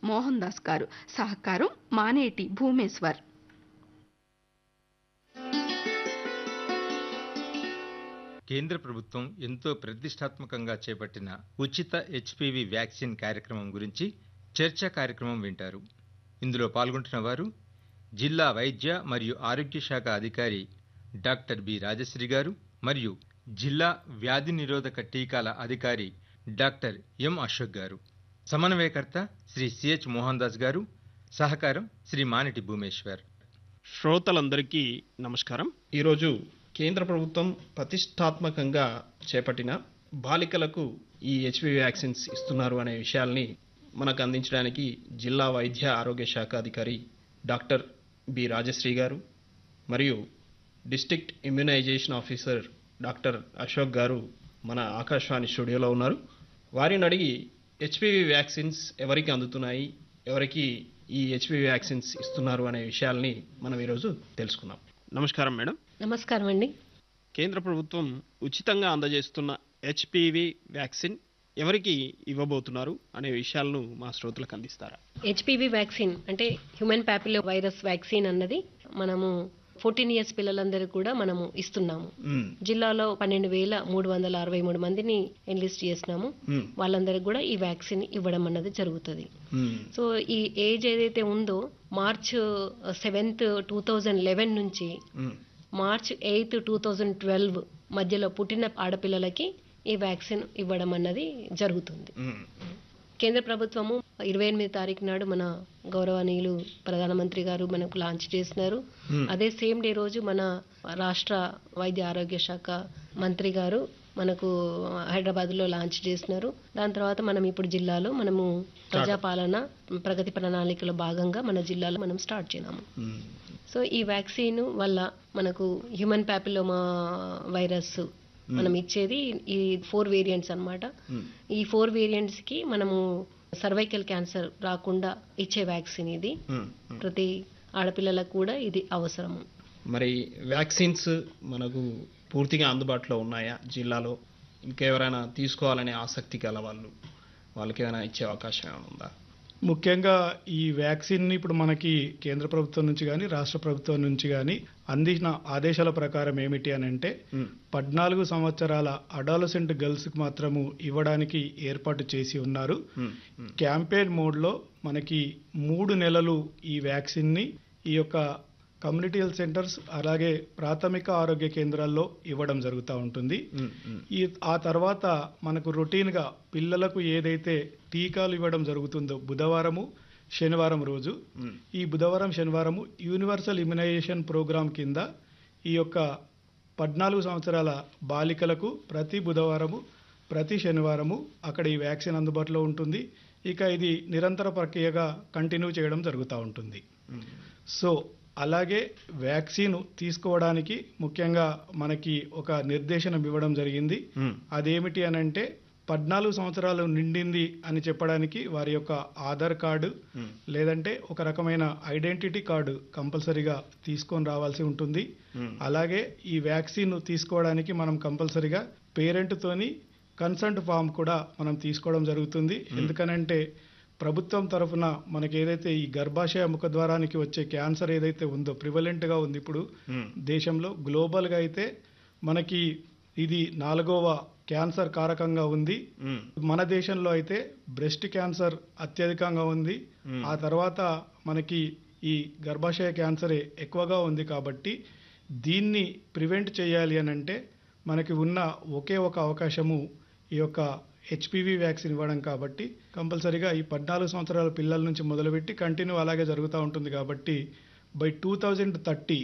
మోహన్ దాస్ గారు సహకారం మానేటి భూమేశ్వర్ కేంద్ర ప్రభుత్వం ఎంతో ప్రతిష్టాత్మకంగా చేపట్టిన ఉచిత హెచ్పివి వ్యాక్సిన్ కార్యక్రమం గురించి చర్చా కార్యక్రమం వింటారు ఇందులో పాల్గొంటున్న వారు జిల్లా వైద్య మరియు ఆరోగ్య శాఖ అధికారి డాక్టర్ బి రాజశ్రీ గారు మరియు జిల్లా వ్యాధి నిరోధక టీకాల అధికారి డాక్టర్ ఎం అశోక్ గారు సమన్వయకర్త శ్రీ సిహెచ్ మోహన్ దాస్ గారు సహకారం శ్రీ మానిటి భూమేశ్వర్ శ్రోతలందరికీ నమస్కారం ఈరోజు కేంద్ర ప్రభుత్వం ప్రతిష్టాత్మకంగా చేపట్టిన బాలికలకు ఈ హెచ్పి వ్యాక్సిన్స్ ఇస్తున్నారు అనే విషయాల్ని మనకు అందించడానికి జిల్లా వైద్య ఆరోగ్య శాఖ అధికారి డాక్టర్ బి రాజశ్రీ గారు మరియు district immunization officer doctor Ashok garu మన ఆకాశవాణి స్టూడియోలో ఉన్నారు వారిని అడిగి హెచ్పివి వ్యాక్సిన్స్ ఎవరికి అందుతున్నాయి ఎవరికి ఈ హెచ్పివి వ్యాక్సిన్స్ ఇస్తున్నారు అనే విషయాల్ని మనం ఈరోజు తెలుసుకుందాం నమస్కారం మేడం నమస్కారం అండి కేంద్ర ప్రభుత్వం ఉచితంగా అందజేస్తున్న హెచ్పివి వ్యాక్సిన్ ఎవరికి ఇవ్వబోతున్నారు అనే విషయాలను మా శ్రోతలకు అందిస్తారా హెచ్పివి వ్యాక్సిన్ అంటే హ్యూమన్ ప్యాపిలో వైరస్ వ్యాక్సిన్ అన్నది మనము ఫోర్టీన్ ఇయర్స్ పిల్లలందరికీ కూడా మనము ఇస్తున్నాము మ్మ్. జిల్లాలో పన్నెండు వేల మూడు వందల అరవై మూడు మందిని ఎన్లిస్ట్ చేసినాము మ్మ్. వాళ్ళందరికీ కూడా ఈ వ్యాక్సిన్ ఇవ్వడం అన్నది జరుగుతుంది మ్మ్. సో ఈ ఏజ్ ఏదైతే ఉందో March seventh two thousand eleven నుంచి hmm. March eighth two thousand twelve మధ్యలో పుట్టిన ఆడపిల్లలకి ఈ వ్యాక్సిన్ ఇవ్వడం అన్నది జరుగుతుంది మ్మ్. కేంద్ర ప్రభుత్వము ఇరవై ఎనిమిది తారీఖు నాడు మన గౌరవనీయులు ప్రధానమంత్రి గారు మనకు లాంచ్ చేసినారు Hmm. అదే సేమ్ డే రోజు మన రాష్ట్ర వైద్య ఆరోగ్య శాఖ మంత్రి గారు మనకు హైదరాబాద్ లో లాంచ్ చేసినారు దాని తర్వాత మనం ఇప్పుడు జిల్లాలో మనము ప్రజాపాలన ప్రగతి ప్రణాళికలో భాగంగా మన జిల్లాలో మనం స్టార్ట్ చేసినాము మ్మ్. సో ఈ వ్యాక్సిన్ వల్ల మనకు హ్యూమన్ ప్యాపిలోమా వైరస్ మనం ఇచ్చేది ఈ ఫోర్ వేరియంట్స్ అన్నమాట మ్మ్. ఈ ఫోర్ వేరియంట్స్ కి మనము సర్వైకల్ క్యాన్సర్ రాకుండా ఇచ్చే వ్యాక్సిన్ ఇది మ్మ్. ప్రతి ఆడపిల్లలకు కూడా ఇది అవసరము మరి వ్యాక్సిన్స్ మనకు పూర్తిగా అందుబాటులో ఉన్నాయా జిల్లాలో ఇంకెవరైనా తీసుకోవాలనే ఆసక్తి గల వాళ్ళు వాళ్ళకి ఏమైనా ఇచ్చే అవకాశం ఏమైనా ఉందా ముఖ్యంగా ఈ వ్యాక్సిన్ ఇప్పుడు మనకి కేంద్ర ప్రభుత్వం నుంచి కానీ రాష్ట్ర ప్రభుత్వం నుంచి కానీ అందించిన ఆదేశాల ప్రకారం ఏమిటి అని అంటే మ్మ్. పద్నాలుగు సంవత్సరాల అడాలసెంట్ గర్ల్స్కి మాత్రము ఇవ్వడానికి ఏర్పాటు చేసి ఉన్నారు మ్మ్. మ్మ్. క్యాంపెయిన్ మోడ్లో మనకి మూడు నెలలు ఈ వ్యాక్సిన్ని ఈ యొక్క కమ్యూనిటీ హెల్త్ సెంటర్స్ అలాగే ప్రాథమిక ఆరోగ్య కేంద్రాల్లో ఇవ్వడం జరుగుతూ ఉంటుంది మ్మ్. మ్మ్. ఈ ఆ తర్వాత మనకు రొటీన్గా పిల్లలకు ఏదైతే టీకాలు ఇవ్వడం జరుగుతుందో బుధవారము శనివారం రోజు మ్మ్. ఈ బుధవారం శనివారము యూనివర్సల్ ఇమ్యునైజేషన్ ప్రోగ్రాం కింద ఈ యొక్క పద్నాలుగు సంవత్సరాల బాలికలకు ప్రతి బుధవారము ప్రతి శనివారము అక్కడ ఈ వ్యాక్సిన్ అందుబాటులో ఉంటుంది ఇక ఇది నిరంతర ప్రక్రియగా కంటిన్యూ చేయడం జరుగుతూ ఉంటుంది మ్మ్. సో అలాగే వ్యాక్సిన్ తీసుకోవడానికి ముఖ్యంగా మనకి ఒక నిర్దేశనం ఇవ్వడం జరిగింది మ్మ్. అదేమిటి అని అంటే పద్నాలుగు సంవత్సరాలు నిండింది అని చెప్పడానికి వారి యొక్క ఆధార్ కార్డు మ్మ్. లేదంటే ఒక రకమైన ఐడెంటిటీ కార్డు కంపల్సరీగా తీసుకొని రావాల్సి ఉంటుంది మ్మ్. అలాగే ఈ వ్యాక్సిన్ తీసుకోవడానికి మనం కంపల్సరీగా పేరెంట్తోని కన్సల్ట్ ఫామ్ కూడా మనం తీసుకోవడం జరుగుతుంది ఎందుకనంటే ప్రభుత్వం తరఫున మనకి ఏదైతే ఈ గర్భాశయ ముఖద్వారానికి వచ్చే క్యాన్సర్ ఏదైతే ఉందో ప్రివలెంట్గా ఉంది ఇప్పుడు మ్మ్. దేశంలో గ్లోబల్గా అయితే మనకి ఇది నాలుగవ క్యాన్సర్ కారకంగా ఉంది మ్మ్. మన దేశంలో అయితే బ్రెస్ట్ క్యాన్సర్ అత్యధికంగా ఉంది మ్మ్. ఆ తర్వాత మనకి ఈ గర్భాశయ క్యాన్సరే ఎక్కువగా ఉంది కాబట్టి దీన్ని ప్రివెంట్ చేయాలి అని అంటే మనకి ఉన్న ఒకే ఒక అవకాశము ఈ యొక్క హెచ్పివి వ్యాక్సిన్ ఇవ్వడం కాబట్టి కంపల్సరీగా ఈ పద్నాలుగు సంవత్సరాల పిల్లల నుంచి మొదలుపెట్టి కంటిన్యూ అలాగే జరుగుతూ ఉంటుంది కాబట్టి by two thousand thirty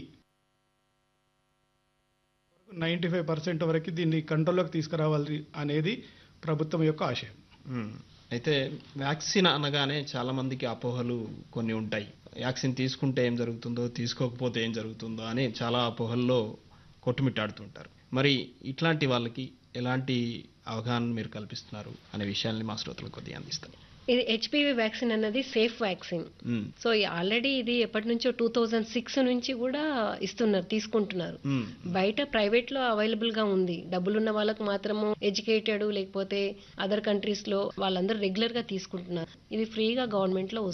ninety five percent వరకు దీన్ని కంట్రోల్లోకి తీసుకురావాలి అనేది ప్రభుత్వం యొక్క ఆశయం మ్మ్. అయితే వ్యాక్సిన్ అనగానే చాలా మందికి అపోహలు కొన్ని ఉంటాయి వ్యాక్సిన్ తీసుకుంటే ఏం జరుగుతుందో తీసుకోకపోతే ఏం జరుగుతుందో అని చాలా అపోహల్లో కొట్టుమిట్టాడుతుంటారు మరి ఇట్లాంటి వాళ్ళకి ఎలాంటి అవగాహన మీరు కల్పిస్తున్నారు అనే విషయాల్ని మా శ్రోతలకు కొద్దిగా అందిస్తారు ఇది హెచ్పివి వ్యాక్సిన్ అన్నది safe vaccine hmm. So already ఇది ఎప్పటి నుంచో టూ థౌజండ్ సిక్స్ నుంచి కూడా ఇస్తున్నారు తీసుకుంటున్నారు మ్మ్. బయట ప్రైవేట్ లో అవైలబుల్ గా ఉంది డబ్బులున్న వాళ్ళకు మాత్రము ఎడ్యుకేటెడ్ లేకపోతే అదర్ కంట్రీస్ లో వాళ్ళందరూ రెగ్యులర్ గా తీసుకుంటున్నారు ఇది ఫ్రీగా గవర్నమెంట్ లో